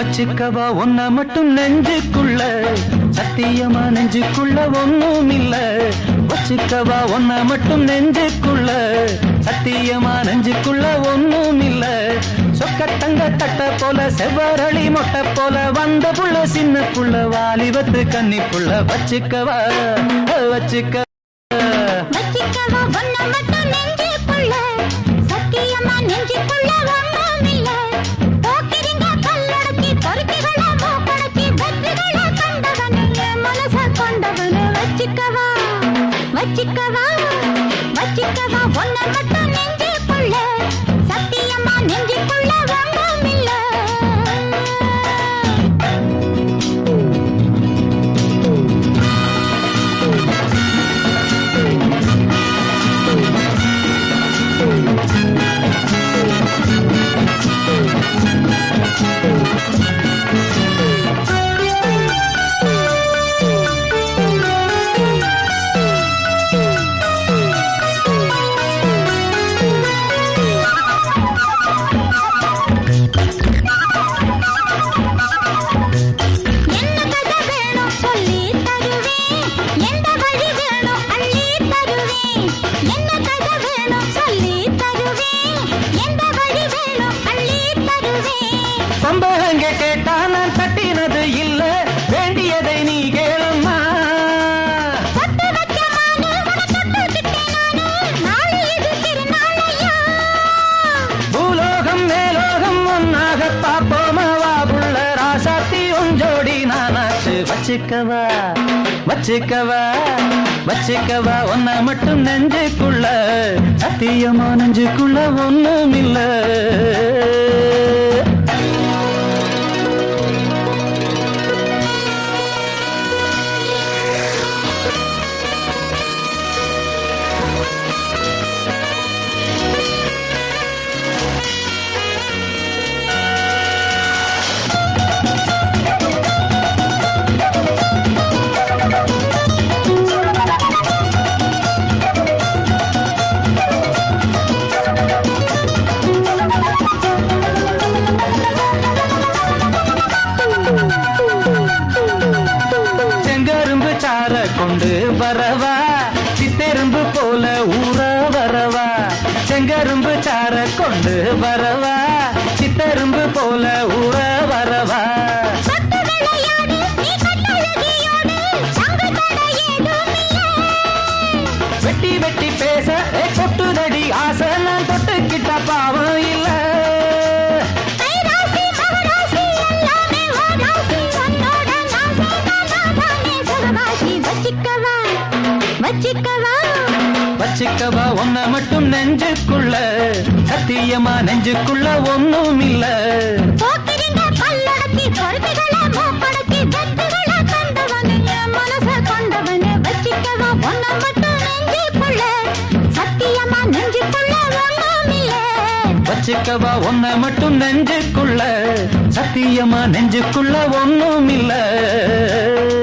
வச்சுக்கவா ஒன்ன மட்டும் நெஞ்சுக்குள்ள சத்தியமா நெஞ்சுக்குள்ள ஒண்ணும் இல்ல வச்சுக்கவா ஒன்ன மட்டும் நெஞ்சுக்குள்ள சத்தியமா நெஞ்சுக்குள்ள ஒண்ணும் இல்ல சொக்கத்தங்க தட்ட போல செவ்வரளி மொட்டை போல வந்த புள்ள சின்ன புள்ள வாலிபத்து கன்னி புள்ள வச்சுக்கவா வச்சுக்க வச்சிக்கவா ஒன்ன மட்டும் நெஞ்சுக்குள்ள சத்தியமா நெஞ்சுக்குள்ள ஒண்ணும் இல்ல போக்கிரிங்க கல்லடக்கி பொறுக்கிகள மூக்கடக்கி வெற்றிகள கண்டவனு என் மனச கொண்டவனு வச்சிக்கவா வச்சிக்கவா வச்சிக்கவா ஒன்ன மட்டும் நெஞ்சுக்குள்ள சத்தியமா நெஞ்சுக்குள்ள ஒண்ணும் இல்ல என்ன கதை வேணும் சொல்லி தருவேன் எந்த வழி வேணும் அள்ளி தருவேன் என்ன கதை வேணும் சொல்லி தருவேன் எந்த வழி வேணும் அள்ளி தருவேன் சம்பளங்க கேட்டா நான் தட்டினது இல்ல வேண்டியதை நீ கேளம்மா தொட்டு வச்ச மானு உன தொட்டுக்கிட்டேன் நானு நாளை இது திருநாளையா பூலோகம் மேலோகம் ஒன்னாக பாப்போமா வா புள்ள ராசாத்தி உஞ்சோடி நானாச்சு வச்சுக்கவா வச்சுக்கவா வச்சுக்கவா ஒன்ன மட்டும் நெஞ்சுக்குள்ள சத்தியமா நெஞ்சுக்குள்ள ஒண்ணும் இல்ல செங்கரும்பு சார கொண்டு வரவா சித்தெரும்பு போல ஊற வரவா செங்கரும்பு சார கொண்டு வரவா சித்தெரும்பு போல ஊற வரவா தொட்டு விளையாடு நீ கட்டழகியோடு சங்கு தடை ஏதும் இல்லை வெட்டி வெட்டி பேச ஏ கொட்டுதடி ஆசை நான் தொட்டுக்கிட்ட பாவம் இல்ல கைராசி மகராசி எல்லாமே ஓராசி உன்னோட நாசி நானாதானே சுகவாசி வச்சிக்கவா வச்சிக்கவா வச்சுக்கவா ஒன்ன மட்டும் நெஞ்சுக்குள்ள சத்தியமா நெஞ்சுக்குள்ள ஒண்ணும் இல்ல போக்கிரிங்க பல்லடக்கி பொறுப்புகளை மூக்கடக்கி வெற்றிகளை கண்டவனு என் மனச கொண்டவனு வச்சிக்கவா ஒன்ன மட்டும் நெஞ்சுக்குள்ள சத்தியமா நெஞ்சுக்குள்ள ஒண்ணும் இல்லை வச்சுக்கவா ஒன்ன மட்டும் நெஞ்சுக்குள்ள சத்தியமா நெஞ்சுக்குள்ள ஒண்ணும் இல்ல